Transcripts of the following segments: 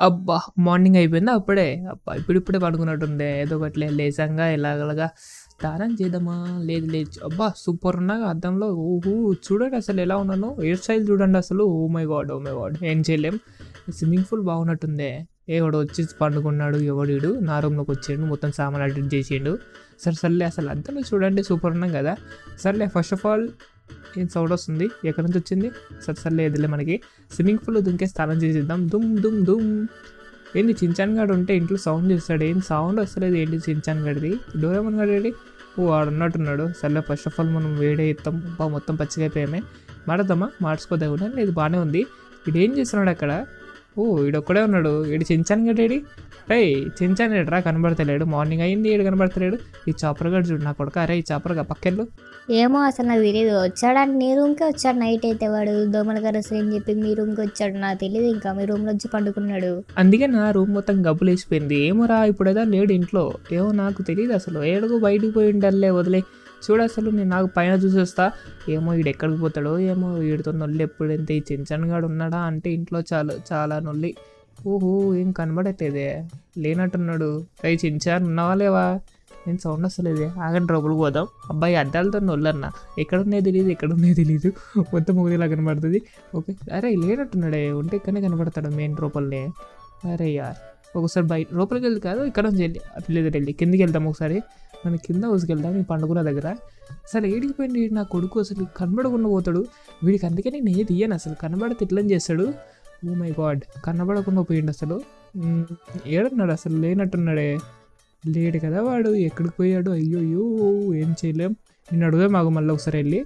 అబ్బా! మార్నింగ్ అయిపోయిందా అప్పుడే? అబ్బా! ఇప్పుడిప్పుడే పడుకున్నట్టుందే. ఏదో ఒకటిలే లేచంగా ఎలాగోలాగా స్నానం చేద్దామా? లేదు లేదు. అబ్బా! సూపర్ ఉన్నాగా అద్దంలో. ఓహో! చూడండి అసలు ఎలా ఉన్నానో. హెయిర్ స్టైల్ చూడండి అసలు. Oh my god! Oh my god! ఏం చేయలేం. స్విమ్మింగ్ పూల్ బాగున్నట్టుందే. ఎవడో వచ్చి పండుకున్నాడు ఎవడీడు. నా రూమ్‌లోకి వచ్చిండు. మొత్తం సామాన్లు అటు ఇటు చేసిండు. సరే సర్లే అసలు అద్దంలో చూడండి సూపర్ ఉన్నాం కదా! సర్లే ఫస్ట్ ఆఫ్ ఆల్ ఏం సౌండ్ వస్తుంది? ఎక్కడి నుంచి వచ్చింది? సరే సర్లే ఏదిలే మనకి. స్విమ్మింగ్ పూల్‌లో దుంకే స్నానం చేసేద్దాం. దుమ్ దుమ్ దుమ్. ఏంది చించాన్ గాడు ఉంటే ఇంట్లో సౌండ్ చేస్తాడు. ఏం సౌండ్ వస్తలేదు ఏంటి చించాన్ గాడిది? డోరేమోన్ గాడు ఏడి? ఓ ఆడున్నట్టున్నాడు. సర్లే ఫస్ట్ ఆఫ్ ఆల్ మనం వేడే ఇస్తాం. అబ్బా! మొత్తం పచ్చిగా అయిపోయామే. మాడదామా? మార్చుకోదా కూడా? లేదు బాగానే ఉంది. ఈడేం చేస్తున్నాడు అక్కడ? ఓ ఈడొక్కడే ఉన్నాడు. ఈడు చించాన్ గాడు ఏడి? రేయ్ చించాన్ ఏడ్రా కనబడతలేడు. మార్నింగ్ అయింది ఈడు కనబడతలేడు. ఈ చాపర్ గాడు చూడు నా కొడుకా. అరే ఈ చాపర్ గా పక్కెళ్ళు. ఏమో అసలు నాకు తెలియదు వచ్చాడని నీ రూమ్కే వచ్చాడు నైట్ అయితే వాడు దోమల కరసలు అని చెప్పి మీ రూమ్కి వచ్చాడు నాకు తెలియదు ఇంకా మీ రూమ్లో వచ్చి పండుకున్నాడు అందుకే నా రూమ్ మొత్తం గబ్బులు వేసిపోయింది ఏమోరా ఇప్పుడేదా లేడు ఇంట్లో ఏమో నాకు తెలియదు అసలు ఏడుగు బయటికి పోయి ఉండాలే వదిలే చూడు అసలు నేను నాకు పైన చూసేస్తా ఏమో ఈడు ఎక్కడికి పోతాడో ఏమో వీడితో నొల్లి ఎప్పుడు ఎంత ఈ చించన్ గాడు ఉన్నాడా అంటే ఇంట్లో చాలా చాలా నొల్లి ఓహో ఏం కనబడట్లేదే లేనట్టున్నాడు రై చించాన్ ఉన్నావా లేవా నేను సౌండ్ వస్తలేదే ఆగండి లోపలికి పోదాం అబ్బాయి అద్దాలతో నొల్లన్న ఎక్కడ ఉన్నాయో తెలియదు ఎక్కడ ఉన్నాయో తెలియదు మొత్తం ఒకటిలా కనబడుతుంది ఓకే అరే లేనట్టున్నాడే ఉంటే ఇక్కడనే కనబడతాడు మెయిన్ లోపలనే అరే యార్ ఒకసారి బయట లోపలికి వెళ్ళి కాదు ఇక్కడ నుంచి వెళ్ళి అటు లేదు వెళ్ళి కిందికి వెళ్దాం ఒకసారి మనం కింద హౌస్కి ఈ పండుకున్న దగ్గర అసలు ఏడికి పోయింది వీడు నా కొడుకు అసలు కనబడకుండా పోతాడు వీడికి అందుకే నేను ఏది ఇయ్యను అసలు కనబడితే ఇట్లని చేస్తాడు ఓ మై గాడ్ కనబడకుండా పోయిండు అసలు మ్, ఏడున్నాడు అసలు లేనట్టున్నాడే లేడు కదా వాడు ఎక్కడికి పోయాడు అయ్యో అయ్యో ఏం చేయలేం నేను అడుగుదా మాకు మళ్ళీ ఒకసారి వెళ్ళి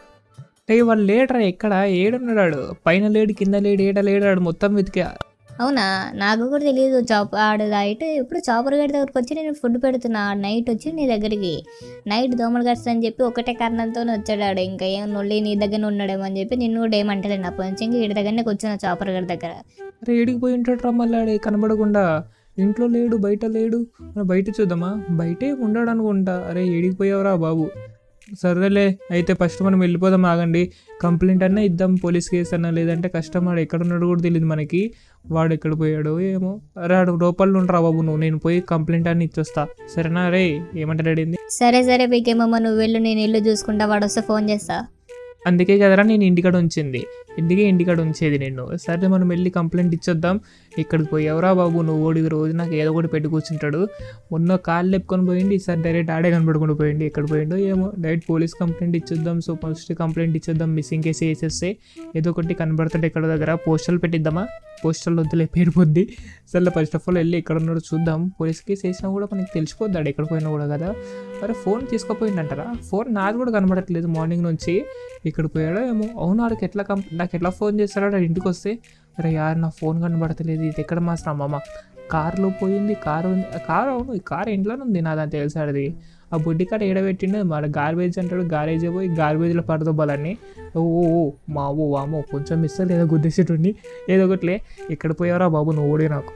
ఏ వాళ్ళు లేడరా ఎక్కడ ఏడున్నాడు వాడు? పైన లేడు కింద లేడు ఏడ లేడాడు మొత్తం వెతికా అవునా నాకు కూడా తెలియదు చాప్ ఆడు నైట్ ఇప్పుడు చాపర్ గడి దగ్గరకు వచ్చి నేను ఫుడ్ పెడుతున్నా ఆడు నైట్ వచ్చి నీ దగ్గరికి నైట్ దోమలు కరుస్తా అని చెప్పి ఒకటే కారణంతో వచ్చాడు ఆడు ఇంకా ఏం నొల్లి నీ దగ్గర ఉన్నాడేమో అని చెప్పి నిన్ను కూడా ఏమంటలేను అప్పటి నుంచి ఇంకా వీడి దగ్గరనే కూర్చున్నా చాపర్ గడి దగ్గర అరే ఏడికి పోయి ఉంటాడు రా మళ్ళీ ఆడే కనబడకుండా ఇంట్లో లేడు బయట లేడు మరి బయట చూద్దామా బయటే ఉండడు అనుకుంటా అరే ఏడికి పోయావురా బాబు సరేలే అయితే ఫస్ట్ మనం వెళ్ళిపోదాం ఆగండి కంప్లైంట్ అన్నా ఇద్దాం పోలీస్ కేసు అన్నా లేదంటే కస్టమర్ ఎక్కడ ఉన్నాడు కూడా తెలియదు మనకి వాడు ఎక్కడ పోయాడో ఏమో అరే ఆడు లోపల ఉండరా బాబు నువ్వు నేను పోయి కంప్లైంట్ అని ఇచ్చొస్తా సరేనా రే ఏమంటాడు సరే సరే పీకేమమ్మ నువ్వు వెళ్ళు నేను ఇల్లు చూసుకుంటా వాడు వస్తే ఫోన్ చేస్తా అందుకే కదరా నేను ఇంటికాడ ఉంచింది ఇందుకే ఇంటికాడ ఉంచేది నేను సరే మనం వెళ్ళి కంప్లైంట్ ఇచ్చొద్దాం ఇక్కడికి పోయావురా బాబు నువ్వు ఓడికి రోజు నాకు ఏదో ఒకటి పెట్టి కూర్చుంటాడు మొన్న కాళ్ళు లేపుకొని పోయింది ఈసారి డైరెక్ట్ ఆడే కనపడకుండా పోయింది ఎక్కడ పోయిండో ఏమో డైరెక్ట్ పోలీస్ కంప్లైంట్ ఇచ్చేద్దాం సో ఫస్ట్ కంప్లైంట్ ఇచ్చేద్దాం మిస్సింగ్ కేసు వేసేస్తే ఏదో ఒకటి కనబడుతుంటే ఎక్కడ దగ్గర పోస్టర్లు పెట్టిద్దామా పోస్టర్లు వద్దులే పేరు పొద్ది సరే ఫస్ట్ ఆఫ్ ఆల్ వెళ్ళి ఎక్కడ ఉన్నాడో చూద్దాం పోలీస్ కేసు వేసినా కూడా మనకి తెలిసిపోద్దాడు ఎక్కడ పోయినా కూడా కదా మరి ఫోన్ తీసుకుపోయిందంటారా ఫోన్ నాది కూడా కనబడట్లేదు మార్నింగ్ నుంచి ఇక్కడ పోయాడో ఏమో అవును ఆడికి ఎట్లా కం నాకు ఎట్లా ఫోన్ చేస్తాడో ఆడు ఇంటికి వస్తే అరే యార్ నా ఫోన్ కనబడతలేదు ఇది ఎక్కడ మాస్టర్ అమ్మమ్మ కార్లో పోయింది కారు ఉంది ఆ కారు అవును ఈ కారు ఇంట్లోనే ఉంది నాదని తెలిసాడిది ఆ బుడ్డి కాడ ఏడబెట్టిండు మన గార్బేజ్ అంటాడు గారేజ్ పోయి గార్బేజ్లో పడదొబ్బాలని ఓ ఓ ఓ, మా ఓ వామో కొంచెం మిస్ లేదా గుద్దేసేటుండి ఏదో ఒకటిలే ఎక్కడ పోయావరా బాబు నువ్వు ఓడి నాకు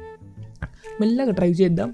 మెల్లగా డ్రైవ్ చేద్దాం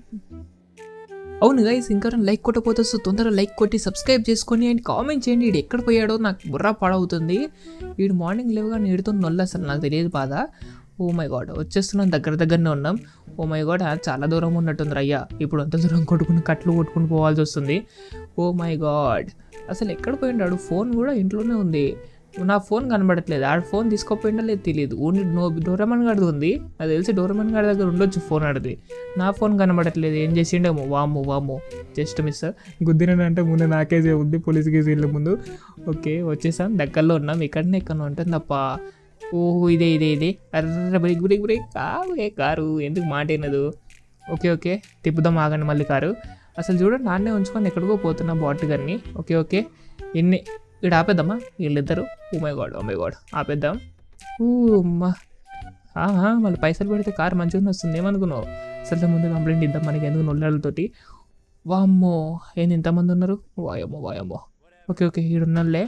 అవును గైస్ ఇంకా లైక్ కొట్టకపోతే సో తొందరగా లైక్ కొట్టి సబ్స్క్రైబ్ చేసుకొని అండ్ కామెంట్ చేయండి వీడు ఎక్కడ పోయాడో నాకు బుర్ర పాడవుతుంది వీడు మార్నింగ్ లేవగానే ఏడుతో నొల్ల అసలు నాకు తెలియదు బాధ ఓ మై గాడ్ వచ్చేస్తున్నాం దగ్గర దగ్గరనే ఉన్నాం ఓ మై గాడ్ చాలా దూరం ఉన్నట్టుంది అయ్యా ఇప్పుడు అంత దూరం కొట్టుకుని కట్లు కొట్టుకుని పోవాల్సి వస్తుంది ఓ మై గాడ్ అసలు ఎక్కడ పోయిండాడు ఫోన్ కూడా ఇంట్లోనే ఉంది నా ఫోన్ కనబడట్లేదు ఆడ ఫోన్ తీసుకోపోయిందో లేదు తెలియదు ఓన్లీ నో డోరమన్ గారిది ఉంది నాకు తెలిసి డోరమన్ గారి దగ్గర ఉండొచ్చు ఫోన్ ఆడిది నా ఫోన్ కనబడట్లేదు ఏం చేసిండేమో వాము వాము జస్ట్ మిస్ గుద్దినంటే ముందు నాకే ఉంది పోలీస్ కేసు వెళ్ళే ముందు ఓకే వచ్చేసాం దగ్గరలో ఉన్నాం ఇక్కడనే ఇక్కడ ఉంటుంది తప్ప ఓహో ఇదే ఇదే ఇదే అర్ర బ్రేక్ బ్రేక్ బ్రేక్ కావే కారు ఎందుకు మాట వినదు ఓకే ఓకే తిప్పుదాం ఆగండి మళ్ళీ కారు అసలు చూడండి నాన్నే ఉంచుకొని ఎక్కడికో పోతున్నా బాట్ గారిని ఓకే ఓకే ఎన్ని ఇక్కడ ఆపేద్దామా వీళ్ళిద్దరు oh my god oh my god ఆపేద్దాం ఊ అమ్మా ఆహా మళ్ళీ పైసలు పెడితే కారు మంచిగానే వస్తుంది ఏమనుకున్నావు సరే ముందు కంప్లైంట్ ఇద్దాం మనకి ఎందుకు నొల్లలతోటి వామ్మో ఏంది ఇంతమంది ఉన్నారు వాయమ్మో వాయమ్మో ఓకే ఓకే ఈడున్నలే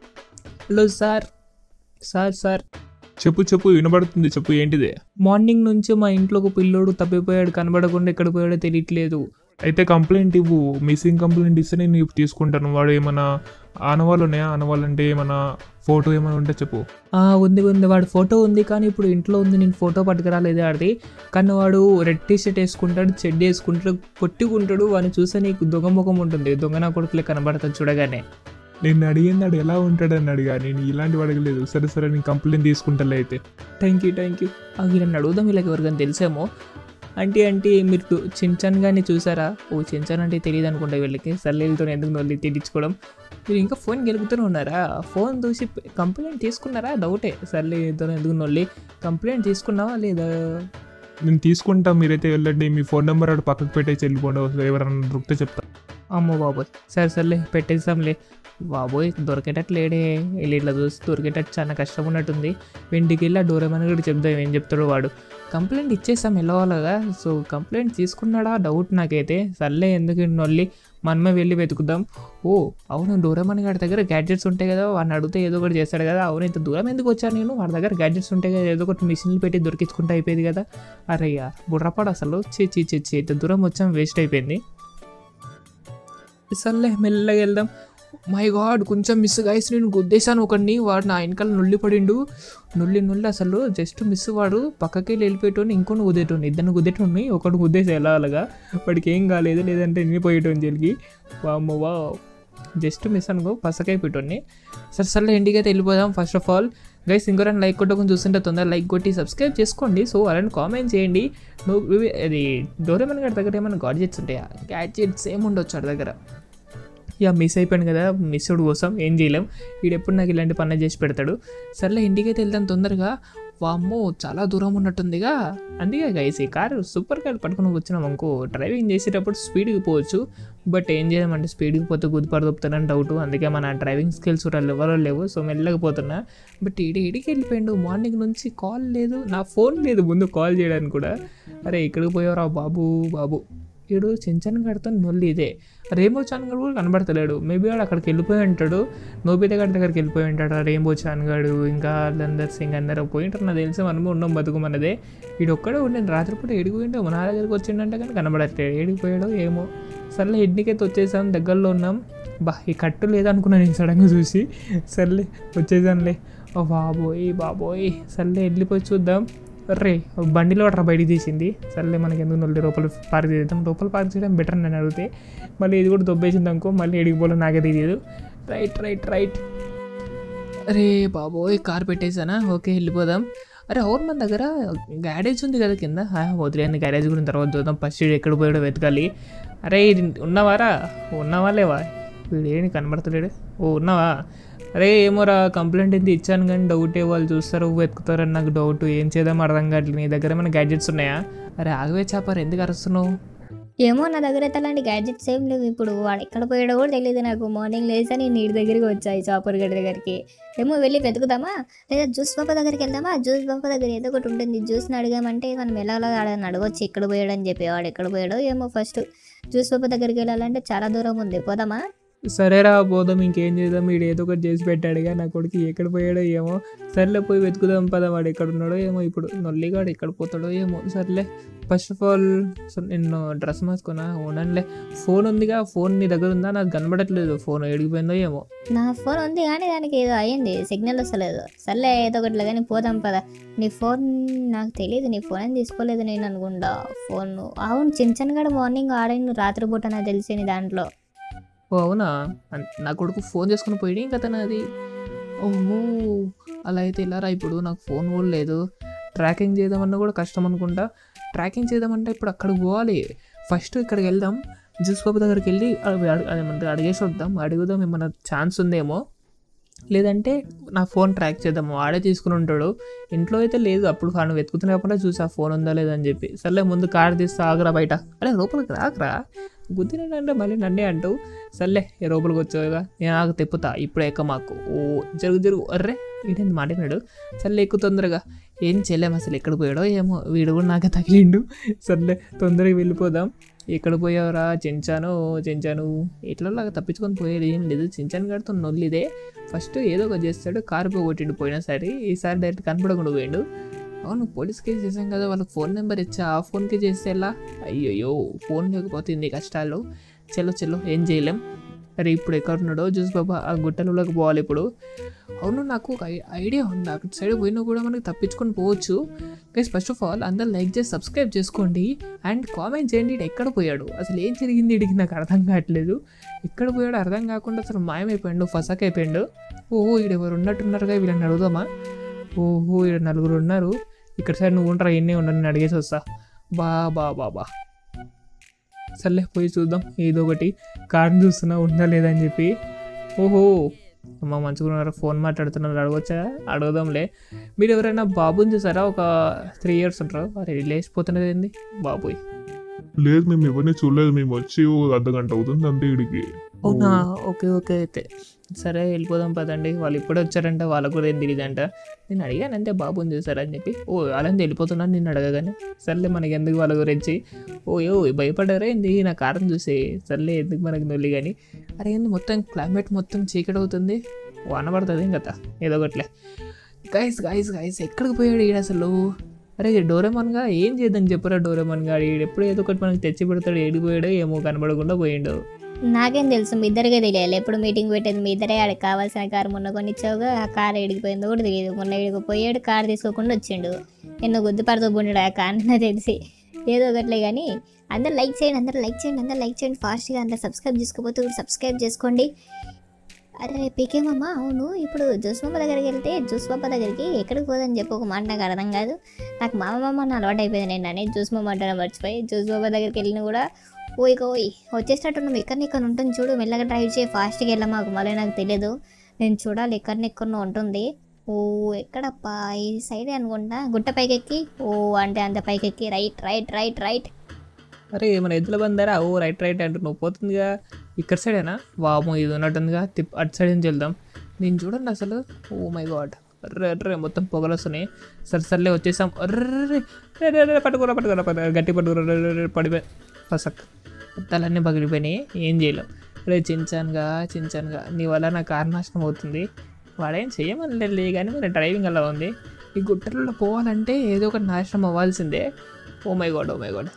హలో సార్ సార్ సార్ చెప్పు చెప్పు వినబడుతుంది చెప్పు ఏంటిది మార్నింగ్ నుంచి మా ఇంట్లో ఒక పిల్లోడు తప్పిపోయాడు కనబడకుండా ఎక్కడ పోయాడో తెలియట్లేదు అయితే కంప్లైంట్ ఇవ్వు మిస్సింగ్ కంప్లైంట్ ఇస్తే నేను ఇవి తీసుకుంటాను వాడు ఏమైనా ఆనవాళ్ళు ఉన్నాయా ఆనవాళ్ళు అంటే ఏమైనా ఫోటో ఏమైనా ఉంటే చెప్పు ఆ, ఉంది ఉంది వాడు ఫోటో ఉంది కానీ ఇప్పుడు ఇంట్లో ఉంది నేను ఫోటో పట్టుకురాలేదు ఆడిది కానీ వాడు రెడ్ టీ షర్ట్ వేసుకుంటాడు చెడ్డి వేసుకుంటాడు పొట్టుకుంటాడు వాడిని చూస్తే నీకు దొంగ ముఖం ఉంటుంది దొంగ నా కొడుకులే కనబడతాడు చూడగానే నేను అడిగింది వాడు ఎలా ఉంటాడని అడిగా నేను ఇలాంటివి అడగలేదు సరే సరే నేను కంప్లైంట్ తీసుకుంటాలే అయితే థ్యాంక్ యూ థ్యాంక్ యూ అవి నన్ను అడుగుదాం వీళ్ళకి ఎవరికైనా తెలిసేమో అంటే అంటే మీరు టు- చించాన్ గారిని చూసారా ఓ చించాన్ అంటే తెలియదు అనుకుంటా వీళ్ళకి సర్లేలతో ఎందుకు నొల్లి తిట్టించుకోవడం మీరు ఇంకా ఫోన్ గెలుపుతూనే ఉన్నారా ఫోన్ చూసి కంప్లైంట్ తీసుకున్నారా డౌటే సర్లేతో ఎందుకు నొల్లి కంప్లైంట్ తీసుకున్నావా లేదా నేను తీసుకుంటా మీరైతే వెళ్ళండి మీ ఫోన్ నెంబర్ అక్కడ పక్కకు పెట్టేసి వెళ్ళిపోండి ఎవరైనా దొరికితే చెప్తా అమ్మో బాబోయ్ సరే సర్లే పెట్టేస్తాంలే బాబోయ్ దొరికేటట్లు లేడే వీళ్ళు ఇట్లా చూసి దొరికేటట్టు చాలా కష్టం ఉన్నట్టుంది ఇంటికి వెళ్ళి ఆ డోరేమని కూడా చెప్దాం ఏం చెప్తాడు వాడు కంప్లైంట్ ఇచ్చేసాం వెళ్ళవాలగా సో కంప్లైంట్ తీసుకున్నాడా డౌట్ నాకైతే సర్లే ఎందుకు నొల్లి మనమే వెళ్ళి వెతుకుదాం ఓ అవును డోరేమన్ గారి దగ్గర గ్యాడ్జెట్స్ ఉంటాయి కదా వాడిని అడిగితే ఏదో ఒకటి చేస్తాడు కదా అవును ఇంత దూరం ఎందుకు వచ్చాను నేను వాడి దగ్గర గ్యాడ్జెట్స్ ఉంటాయి కదా ఏదో ఒకటి మిషన్లు పెట్టి దొరికించుకుంటే అయిపోయేది కదా అరయ్యా బుర్రపాడు అసలు చీ చీ చీ చీ ఇంత దూరం వచ్చాం వేస్ట్ అయిపోయింది సర్లే మెల్లగా వెళ్దాం మై గాడ్ కొంచెం మిస్ గైస్ నేను గుద్దేశాను ఒకడిని వాడు నా వెనకాల నుల్లి పడిండు నుల్లి నుల్లి అసలు జస్ట్ మిస్ వాడు పక్కకి వెళ్ళి వెళ్ళిపోయేటోని ఇంకొని గుద్దేటోని ఇద్దరిని గుద్దేటోని ఒకటి గుద్దేసి ఎలా అలాగా వాడికి ఏం కాలేదు లేదంటే ఎన్ని పోయేటోని జైలుకి వామ్మో వా జస్ట్ మిస్ అనుకో పసకైపోయేటోని సరే సర్లే ఇంటికి అయితే వెళ్ళిపోదాం ఫస్ట్ ఆఫ్ ఆల్ గైస్ ఇంకోరైనా లైక్ కొట్టకుండా చూస్తుంటే తొందర లైక్ కొట్టి సబ్స్క్రైబ్ చేసుకోండి సో అలాంటి కామెంట్ చేయండి నువ్వు ఇవి- అది డోరేమన్ గారి దగ్గర ఏమైనా గాడ్జెట్స్ ఉంటాయా గ్యాడ్జెట్స్ ఏముండొచ్చు వాడి దగ్గర ఇక మిస్ అయిపోయాను కదా మిస్డ్ కోసం ఏం చేయలేం వీడెప్పుడు నాకు ఇలాంటి పనులు చేసి పెడతాడు సర్లే ఇంటికైతే వెళ్తాను తొందరగా వామ్మో చాలా దూరం ఉన్నట్టుందిగా అందుకే గైస్ ఈ కారు సూపర్ కార్ పట్టుకుని వచ్చినాం అనుకో డ్రైవింగ్ చేసేటప్పుడు స్పీడ్కి పోవచ్చు బట్ ఏం చేయమంటే స్పీడ్కి పోతే గుద్దుపాడు దొప్పుతానని డౌట్ అందుకే మన డ్రైవింగ్ స్కిల్స్ కూడా ఎవరో లేవు సో మెల్లగా పోతున్నా బట్ ఇడి ఇడికి వెళ్ళిపోయాడు మార్నింగ్ నుంచి కాల్ లేదు నా ఫోన్ లేదు ముందు కాల్ చేయడానికి కూడా అరే ఇక్కడికి పోయావురా బాబు బాబు వీడు చెంచన్ గడితో నొల్లి ఇదే రేంబో చాన్ గడు కూడా కనబడతలేడు మేబీ వాడు అక్కడికి వెళ్ళిపోయి ఉంటాడు నోబిత గడి దగ్గరికి వెళ్ళిపోయి ఉంటాడు ఆ రేంబో చాన్ గడు ఇంకా లందర్ సింగ్ అందరూ పోయి ఉంటారు నాకు తెలిసి మనము ఉన్నాం బతుకు మనదే వీడు ఒక్కడే ఉండే రాత్రిపూట ఏడికి పోయింటే మన దగ్గరికి వచ్చిండంటే కానీ కనబడట్లేదు ఏడికి పోయాడో ఏమో సర్లే ఇంటికైతే వచ్చేసాం దగ్గరలో ఉన్నాం బా ఈ కట్టు లేదనుకున్నాను నేను సడన్గా చూసి సర్లే వచ్చేసానులే ఓ బాబోయ్ బాబోయ్ సర్లే వెళ్ళిపోయి చూద్దాం రే బండిలో అట్లా బయటికి తీసింది సర్లే మనకి ఎందుకు నొల్లి లోపల పార్క్ చేద్దాం లోపల పార్క్ చేయడం బెటర్ అని అడిగితే మళ్ళీ ఇది కూడా దొబ్బేసింది అనుకో మళ్ళీ ఎడికి పోలో నాకే తెలియదు రైట్ రైట్ రైట్ అరే బాబోయ్ కార్ పెట్టేసానా ఓకే వెళ్ళిపోదాం అరే అవును మన దగ్గర గ్యారేజ్ ఉంది కదా కింద ఆ, వదిలేండి గ్యారేజ్ గురించి తర్వాత చూద్దాం ఫస్ట్ వీడు ఎక్కడ పోయాడో వెతకాలి అరే ఇది ఉన్నవారా ఉన్నావా లేవా వీడు ఏంటి కనబడతలేడు ఓ ఉన్నావా అరే ఏమోరా కంప్లైంట్ ఏంటి ఇచ్చాను కానీ డౌటే వాళ్ళు చూస్తారు వెతుకుతారని నాకు డౌట్ ఏం చేద్దాం అర్థం కావట్లేదు నీ దగ్గర ఏమైనా గ్యాడ్జెట్స్ ఉన్నాయా అరే ఆగవే చాపారు ఎందుకు అరుస్తున్నావు ఏమో నా దగ్గర అయితే అలాంటి గ్యాడ్జెట్స్ ఏం లేవు ఇప్పుడు వాడు ఎక్కడ పోయాడో కూడా తెలియదు నాకు మార్నింగ్ లేసా నేను నీటి దగ్గరికి వచ్చాయి చాపర్ గడి దగ్గరికి ఏమో వెళ్ళి వెతుకుదామా లేదా జ్యూస్ పాప దగ్గరికి వెళ్దామా జ్యూస్ పాప దగ్గర ఏదో ఒకటి ఉంటుంది జ్యూస్ని అడిగామంటే మనం ఎలా ఆడని అడగొచ్చు ఎక్కడ పోయాడని చెప్పి వాడు ఎక్కడ పోయాడో ఏమో ఫస్ట్ జ్యూస్ పాప దగ్గరికి వెళ్ళాలంటే చాలా దూరం ఉంది పోదామా సరేరా పోదాం ఇంకేం చేద్దాం వీడు ఏదో ఒకటి చేసి పెట్టాడుగా నా కొడుకు ఎక్కడ పోయాడో ఏమో సర్లే పోయి వెతుకుదాం పద వాడు ఎక్కడ ఉన్నాడో ఏమో ఇప్పుడు నొల్లిగాడు ఎక్కడ పోతాడో ఏమో సర్లే ఫస్ట్ ఆఫ్ ఆల్ నేను డ్రెస్ మార్చుకున్నా ఉండనులే ఫోన్ ఉందిగా ఫోన్ నీ దగ్గర ఉందా నాకు కనబడట్లేదు ఫోన్ ఎడిగిపోయిందో ఏమో నా ఫోన్ ఉంది కానీ దానికి ఏదో అయ్యింది సిగ్నల్ వస్తలేదు సర్లే ఏదో ఒకటి కానీ పోదాం పద నీ ఫోన్ నాకు తెలియదు నీ ఫోన్ ఏం తీసుకోలేదు నేను అనుకుంటా ఫోన్ అవును చించనగాడు మార్నింగ్ ఆడిండు రాత్రిపూట నాకు తెలిసి నీ దాంట్లో ఓ అవునా అన్- నా కొడుకు ఫోన్ చేసుకుని పోయి ఇంకా తన అది ఓహో అలా అయితే ఇలారా ఇప్పుడు నాకు ఫోన్ కూడా లేదు ట్రాకింగ్ చేద్దామన్నా కూడా కష్టం అనుకుంటా ట్రాకింగ్ చేద్దామంటే ఇప్పుడు అక్కడికి పోవాలి ఫస్ట్ ఇక్కడికి వెళ్దాం జ్యూస్ బాబు దగ్గరికి వెళ్ళి అవి అడి- అదేమంటే అడిగేసి వద్దాం అడుగుదాం ఏమన్నా ఛాన్స్ ఉందేమో లేదంటే నా ఫోన్ ట్రాక్ చేద్దాము ఆడే తీసుకుని ఉంటాడు ఇంట్లో అయితే లేదు అప్పుడు కాను వెతుకుతున్నప్పుడు చూసి ఆ ఫోన్ ఉందా లేదా అని చెప్పి సర్లే ముందు కార్ తీస్తే ఆగరా బయట అరే లోపలికి రాకరా గుద్దినాడంటే మళ్ళీ నన్నే అంటూ సర్లే ఏ లోపలికి వచ్చావుగా నేను నాకు తెప్పుతా ఇప్పుడే ఎక్క మాకు ఓ జరుగు జరుగు అర్రే వీడేంది మాట్లాడినాడు సర్లే ఎక్కువ తొందరగా ఏం చేయలేము అసలు ఎక్కడ పోయాడో ఏమో వీడు కూడా నాకే తగిలిండు సర్లే తొందరగా వెళ్ళిపోదాం ఎక్కడ పోయావురా చెంచాను చెంచాను ఇట్లలాగా తప్పించుకొని పోయేది ఏం లేదు చెంచాను గారితో నొల్లిదే ఫస్ట్ ఏదో ఒకటి చేస్తాడు కారు పోగొట్టిండు పోయినసారి ఈసారి డైరెక్ట్ కనపడకుండా పోయిండు అవును పోలీస్ కేసు చేసాం కదా వాళ్ళకి ఫోన్ నెంబర్ ఇచ్చా ఆ ఫోన్కి చేస్తే ఎలా అయ్యయ్యో ఫోన్ లేకపోతే ఇన్ని కష్టాలు చలో చలో ఏం చేయలేం అరే ఇప్పుడు ఎక్కడ ఉన్నాడో చూసి బాబా ఆ గుట్టలలోకి పోవాలి ఇప్పుడు అవును నాకు ఒక ఐ- ఐడియా ఉంది అక్కడ సైడ్ పోయినా కూడా మనకి తప్పించుకొని పోవచ్చు గైస్ ఫస్ట్ ఆఫ్ ఆల్ అందరు లైక్ చేసి సబ్స్క్రైబ్ చేసుకోండి అండ్ కామెంట్ చేయండి ఈడు ఎక్కడ పోయాడు అసలు ఏం జరిగింది ఇడికి నాకు అర్థం కావట్లేదు ఎక్కడ పోయాడు అర్థం కాకుండా అసలు మాయమైపోయాడు ఫసక్ అయిపోయాడు ఓహో ఈడు ఎవరు ఉన్నట్టున్నారుగా వీళ్ళని అడుగుదామా ఓహో ఈడ నలుగురు ఉన్నారు ఇక్కడ సైడ్ నువ్వు ఉంటారా ఎన్ని ఉండవు నేను అడిగేసి వస్తా బా బా బా బా సర్లే పోయి చూద్దాం ఏదో ఒకటి కార్ని చూస్తున్నా ఉందా లేదా అని చెప్పి ఓహో అమ్మ మంచిగా ఉన్నారు ఫోన్ మాట్లాడుతున్నారు అడగవచ్చా అడగదాంలే మీరు ఎవరైనా బాబుని చూసారా ఒక త్రీ ఇయర్స్ ఉంటారు అరే లేచిపోతున్నది ఏంది బాబోయ్ లేదు మేము ఎవరిని చూడలేదు మేము వచ్చి ఓ అర్ధ గంట అవుతుంది అంతే ఇడికి అవునా ఓకే ఓకే అయితే సరే వెళ్ళిపోదాం పదండి వాళ్ళు ఇప్పుడే వచ్చారంట వాళ్ళకు కూడా ఏం తెలియదంట నేను అడిగాను అంతే బాబుని చూసారని చెప్పి ఓ వాళ్ళని వెళ్ళిపోతున్నాను నేను అడగగానే సర్లే మనకి ఎందుకు వాళ్ళ గురించి ఓ యో భయపడారా ఏంది నా కారం చూసి సర్లే ఎందుకు మనకి నొల్లి కానీ అరే ఏంది మొత్తం క్లైమేట్ మొత్తం చీకటి అవుతుంది వాన పడుతుంది ఏం కదా ఏదో ఒకట్లే గైస్ గైస్ గైస్ ఎక్కడికి పోయాడు ఈడు అసలు అరే డోరేమన్గా ఏం చేద్దాం చెప్పురా డోరేమన్గా ఈడు ఎప్పుడు ఏదో ఒకటి మనకి తెచ్చి పెడతాడు ఏడిపోయాడో ఏమో కనబడకుండా పోయిండు నాకేం తెలుసు మీ ఇద్దరికే తెలియాలి ఎప్పుడు మీటింగ్ పెట్టేది మీ ఇద్దరే ఆడికి కావాల్సిన కారు మొన్న కొనిచ్చావుగా ఆ కార్ ఎడిగిపోయిందో కూడా తెలియదు మొన్న ఎడికి పోయాడు కార్ తీసుకోకుండా వచ్చిండు ఎన్నో గుద్దుపడుతూ పోండాడు ఆ కార్ నాకు తెలిసి ఏదో ఒకట్లే కానీ అందరు లైక్ చేయండి అందరు లైక్ చేయండి అందరు లైక్ చేయండి ఫాస్ట్గా అందరు సబ్స్క్రైబ్ చేసుకోకపోతే కూడా సబ్స్క్రైబ్ చేసుకోండి అరే పీకేమమ్మ అవును ఇప్పుడు జ్యూస్ బాబా దగ్గరికి వెళ్తే జ్యూస్ బాబా దగ్గరికి ఎక్కడికి పోదని చెప్పి ఒక మాట నాకు అర్థం కాదు నాకు మామ మామ అని అలవాటు అయిపోయింది నేను అని జ్యూస్ బాబా అంటాను మర్చిపోయి జ్యూస్ బాబా దగ్గరికి వెళ్ళిన కూడా ఓయ్ ఓయ్ వచ్చేసినట్టున్నాం ఎక్కడిని ఇక్కడ ఉంటుంది చూడు మెల్లగా డ్రైవ్ చేయి ఫాస్ట్గా వెళ్ళా మాకు మళ్ళీ నాకు తెలియదు నేను చూడాలి ఎక్కడిని ఎక్కడో ఉంటుంది ఓ ఎక్కడప్పా ఈ సైడే అనుకుంటా గుట్ట పైకెక్కి ఓ అంటే అంత పైకెక్కి రైట్ రైట్ రైట్ రైట్ అరే మన ఎద్దుల బందారా ఓ రైట్ రైట్ అంటూ నువ్వు పోతుందిగా ఇక్కడ సైడేనా వాము ఇది ఉన్నట్టుందిగా తిప్ అటు సైడ్ నుంచి వెళ్దాం నేను చూడండి అసలు ఓ మై గాడ్ అర్రే అర్రే మొత్తం పొగలు వస్తున్నాయి సరే సర్లే వచ్చేసాం అర్రే పట్టుకోరా పట్టుకోరా పట్టు గట్టి పట్టుకోరా రే, రే, రే, పడిపోయి ఫసక్ అద్దాలన్నీ పగిలిపోయినాయి ఏం చేయలేం రే చించానుగా చించానుగా నీ వల్ల నా కారు నాశనం అవుతుంది వాడేం చేయమని కానీ మరి డ్రైవింగ్ అలా ఉంది ఈ గుట్టలలో పోవాలంటే ఏదో ఒక నాశనం అవ్వాల్సిందే oh my god oh my god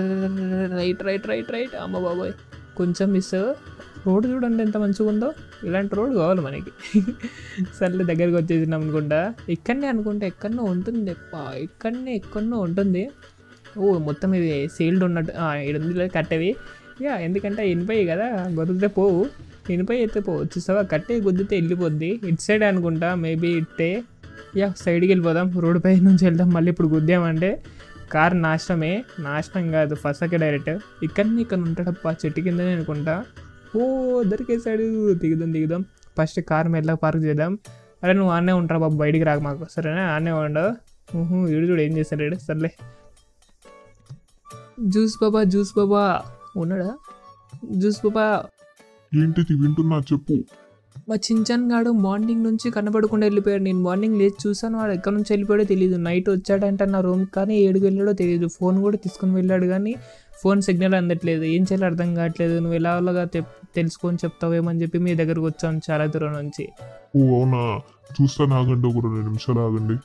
right right right right అమ్మ బాబోయ్ కొంచెం మిస్ రోడ్ చూడండి ఎంత మంచిగా ఉందో ఇలాంటి రోడ్ కావాలి మనకి సర్లే దగ్గరికి వచ్చేసినాం అనుకుంటా ఇక్కడనే అనుకుంటా ఎక్కడనో ఉంటుంది అప్పా, ఇక్కడనే ఎక్కడనో ఉంటుంది ఓ మొత్తం ఇది సీల్డ్ ఉన్నట్టు ఇది ఉంది కట్టేవి యా ఎందుకంటే ఇనిపోయి కదా గొద్దితే పోవు ఇనిపోయి అయితే పోవు చూసావా కట్టే గుద్దితే వెళ్ళిపోద్ది ఇటు సైడ్ అనుకుంటా మేబీ ఇట్టే యా సైడ్కి వెళ్ళిపోదాం రోడ్ పై నుంచి వెళ్దాం మళ్ళీ ఇప్పుడు గుద్దామంటే కార్ నాశనమే నాశనం కాదు ఫస్ట్కే డైరెక్ట్ ఇక్కడ ఇక్కడ ఉంటాడప్ప చెట్టు కిందనే అనుకుంటా ఓ దొరికేసాడు దిగుదాం దిగుదాం ఫస్ట్ కార్ మెల్లగా పార్క్ చేద్దాం అరే నువ్వు ఆనే ఉంటారా బాబు బయటికి రాక మాకు సరేనా ఆనే ఉండవు ఊహు వీడు చూడు ఏం చేస్తాడు ఈడు. సర్లే జ్యూస్ బాబా జ్యూస్ బాబా ఉన్నాడా జ్యూస్ బాబా ఏంటిది వింటున్నా చెప్పు మా చించన్ గాడు మార్నింగ్ నుంచి కనబడకుండా వెళ్ళిపోయాడు నేను మార్నింగ్ లేచి చూసాను వాడు ఎక్కడి నుంచి వెళ్ళిపోయాడో తెలియదు నైట్ వచ్చాడంట నా రూమ్ కానీ ఏడుకు వెళ్ళాడో తెలియదు ఫోన్ కూడా తీసుకొని వెళ్ళాడు కానీ ఫోన్ సిగ్నల్ అందట్లేదు ఏం చేయాలో అర్థం కావట్లేదు నువ్వు ఎలా అలాగా తె- తెలుసుకొని చెప్తావేమని చెప్పి మీ దగ్గరకు వచ్చాను చాలా దూరం నుంచి ఓ అవునా చూస్తాను ఆగండి ఒక రెండు నిమిషాలు ఆగండి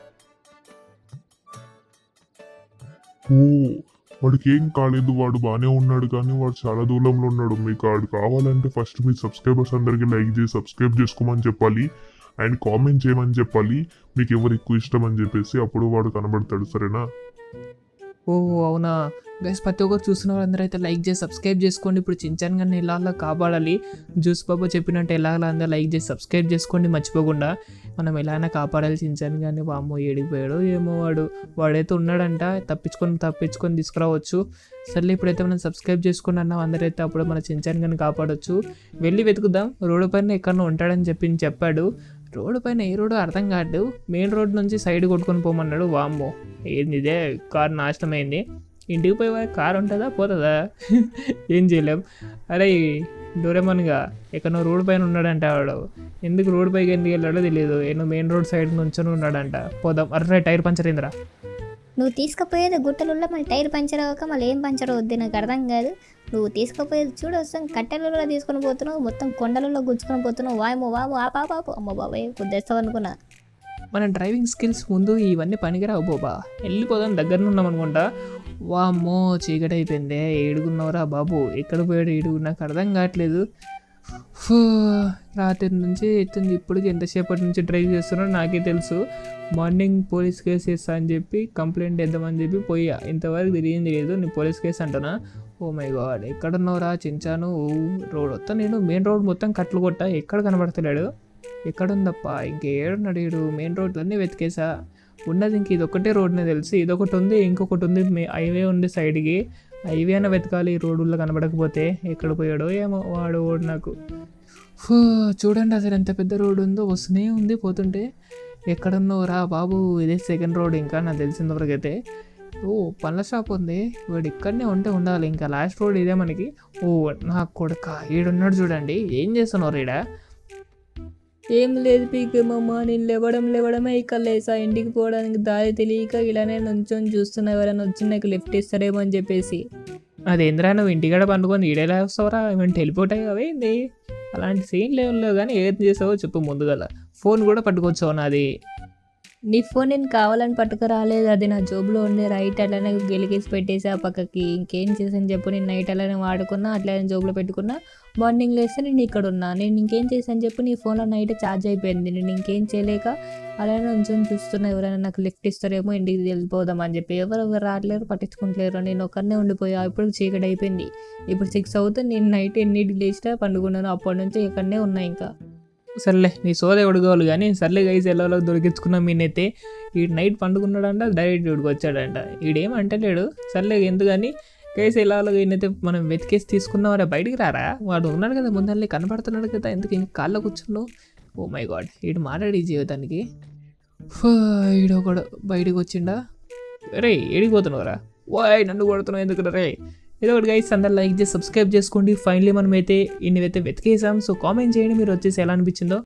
ఓ వాడికి ఏం కాలేదు వాడు బాగానే ఉన్నాడు కానీ వాడు చాలా దూరంలో ఉన్నాడు మీకు వాడు కావాలంటే ఫస్ట్ మీ సబ్స్క్రైబర్స్ అందరికీ లైక్ చేసి సబ్స్క్రైబ్ చేసుకోమని చెప్పాలి అండ్ కామెంట్ చేయమని చెప్పాలి మీకు ఎవరు ఎక్కువ ఇష్టం అని చెప్పేసి అప్పుడు వాడు కనబడతాడు సరేనా ఓ అవునా గైస్ ప్రతి ఒక్కరు చూస్తున్న వాళ్ళందరూ అయితే లైక్ చేసి సబ్స్క్రైబ్ చేసుకోండి ఇప్పుడు చించాన్ గారిని ఎలా అలా కాపాడాలి జ్యూస్ బాబా చెప్పినట్టు ఎలా అలా అందరూ లైక్ చేసి సబ్స్క్రైబ్ చేసుకోండి మర్చిపోకుండా మనం ఎలా అయినా కాపాడాలి చించాన్ గారిని వామ్మో ఏడిపోయాడు ఏమో వాడు వాడైతే ఉన్నాడంట తప్పించుకొని తప్పించుకొని తీసుకురావచ్చు సర్లే ఇప్పుడైతే మనం సబ్స్క్రైబ్ చేసుకుని అన్నాం అందరైతే అప్పుడు మన చించాన్ గారిని కాపాడొచ్చు వెళ్ళి వెతుకుదాం రోడ్డు పైన ఎక్కడో ఉంటాడని చెప్పి చెప్పాడు రోడ్డు పైన ఏ రోడ్డు అర్థం కాదు మెయిన్ రోడ్ నుంచి సైడ్ కొట్టుకొని పోమన్నాడు వామ్మో ఏంది ఇదే కార్ నాశనం అయింది ఇంటికి పోయి వాడి కార్ ఉంటుందా పోతుందా ఏం చేయలేం అరే డోరేమన్గా ఎక్కడో రోడ్ పైన ఉన్నాడంట వాడు ఎందుకు రోడ్ పైకి ఎందుకు వెళ్ళాడో తెలియదు ఏమో మెయిన్ రోడ్ సైడ్ నుంచొని ఉన్నాడంట పోదాం అర్రే టైర్ పంచర్ అయిందిరా నువ్వు తీసుకుపోయేది గుట్టలలో మళ్ళీ టైర్ పంచర్ అవ్వక మళ్ళీ ఏం పంచర్ అవుద్ది నాకు అర్థం కాదు నువ్వు తీసుకుపోయేది చూడు వస్తాం కట్టెలలో తీసుకొని పోతున్నావు మొత్తం కొండలలో గుచ్చుకొని పోతున్నావు వాయమో వాము ఆ పాపాపు అమ్మ బాబాయ్ కుద్దేస్తావు అనుకున్నా మన డ్రైవింగ్ స్కిల్స్ ముందు ఇవన్నీ పనికిరావు బాబా వెళ్ళిపోదాం దగ్గరనే ఉన్నాం అనుకుంటా వామ్మో చీకటి అయిపోయిందే ఏడుగున్నవరా బాబు ఎక్కడ పోయాడు ఏడుగు నాకు అర్థం కావట్లేదు ఫూ, రాత్రి నుంచి ఎత్తుంది ఇప్పటికి ఎంతసేపటి నుంచి డ్రైవ్ చేస్తున్నారో నాకే తెలుసు మార్నింగ్ పోలీస్ కేసు వేస్తా అని చెప్పి కంప్లైంట్ ఇద్దామని చెప్పి పోయా ఇంతవరకు తిరిగింది లేదు నేను పోలీస్ కేసు అంటున్నా ఓ మై గాడ్ ఎక్కడున్నావురా చించాను రోడ్ వస్తా నేను మెయిన్ రోడ్ మొత్తం కట్లు కొట్టా ఎక్కడ కనబడతలేడు ఎక్కడుందప్ప ఇంకేడున్నాడు ఈడు మెయిన్ రోడ్లన్నీ వెతికేసా ఉన్నది ఇంక ఇదొక్కటే రోడ్నే తెలిసి ఇదొకటి ఉంది ఇంకొకటి ఉంది మే- హైవే ఉంది సైడ్కి హైవే అయినా వెతకాలి ఈ రోడ్లో కనబడకపోతే ఎక్కడ పోయాడో ఏమో వాడు ఓడు నాకు ఫూ, చూడండి అసలు ఎంత పెద్ద రోడ్ ఉందో వస్తూనే ఉంది పోతుంటే ఎక్కడున్నావు రా బాబు ఇదే సెకండ్ రోడ్ ఇంకా నాకు తెలిసిన వరకు అయితే ఓ పండ్ల షాప్ ఉంది వాడు ఇక్కడనే ఉంటే ఉండాలి ఇంకా లాస్ట్ రోడ్ ఇదే మనకి ఓ నా కొడుక ఈడున్నాడు చూడండి ఏం చేస్తున్నారు ఈడ ఏం లేదు పీక్ మమ్మ నేను లేవడం లేవడమే ఇక్కడ లేసా ఇంటికి పోవడానికి దారి తెలియక ఇలానే నుంచొని చూస్తున్నా ఎవరైనా వచ్చి నాకు లిఫ్ట్ ఇస్తారేమో అని చెప్పేసి అదేంద్రా నువ్వు ఇంటికాడ పండుకొని ఈడేలా వస్తావురా ఏమైనా టెలిపోటాయి అవేంది అలాంటి సీన్ లేవు కానీ ఏం చేసావో చెప్పు ముందుగల ఫోన్ కూడా పట్టుకొచ్చావు నాది నీ ఫోన్ నేను కావాలని పట్టుకు రాలేదు అది నా జోబులో ఉండే రైట్ అట్లానే గెలిగేసి పెట్టేసి ఆ పక్కకి ఇంకేం చేసాను చెప్పు నేను నైట్ అలానే వాడుకున్నా అట్లానే జోబులో పెట్టుకున్నా మార్నింగ్ లేస్తే నేను ఇక్కడ ఉన్నా నేను ఇంకేం చేశాను చెప్పు నీ ఫోన్లో నైట్ ఛార్జ్ అయిపోయింది నేను ఇంకేం చేయలేక అలానే ఉంచుని చూస్తున్నా ఎవరైనా నాకు లిఫ్ట్ ఇస్తారేమో ఇంటికి వెళ్ళిపోదాం అని చెప్పి ఎవరు ఎవరు రావట్లేరు పట్టించుకుంటలేరు నేను ఒక్కనే ఉండిపోయా ఇప్పుడు చీకటి అయిపోయింది ఇప్పుడు సిక్స్ అవుతుంది నేను నైట్ ఎన్నిటికి లేచినా పండుకున్నాను అప్పటి నుంచి ఇక్కడనే ఉన్నా ఇంకా సర్లే నీ సోద ఎవడుకోవాలి కానీ సర్లే గైస్ ఎలా దొరికించుకున్నాం మీనైతే ఈ నైట్ పండుకున్నాడంట డైరెక్ట్ ఇక్కడికి వచ్చాడంట ఈడేం అంటలేడు సర్లే ఎందుకని గైస్ ఎలా ఈయనైతే మనం వెతికేసి తీసుకున్నావారా బయటికి రారా వాడు ఉన్నాడు కదా ముందల్ని కనపడుతున్నాడు కదా ఎందుకు ఇంక కాళ్ళ కూర్చున్నావు ఓ మై గాడ్ ఈడు మాట్లాడి జీవితానికి ఫూ, ఈడు ఒకడు బయటికి వచ్చిండా రే ఏడిపోతున్నావురా వాయ్ నన్ను కొడుతున్నావు ఎందుకు రే ఏదో ఒకటి గైస్ అందరు లైక్ చేసి సబ్స్క్రైబ్ చేసుకోండి ఫైనలీ మనం అయితే ఇన్ని అయితే వెతికేసాం సో కామెంట్ చేయండి మీరు వచ్చేసి ఎలా అనిపించిందో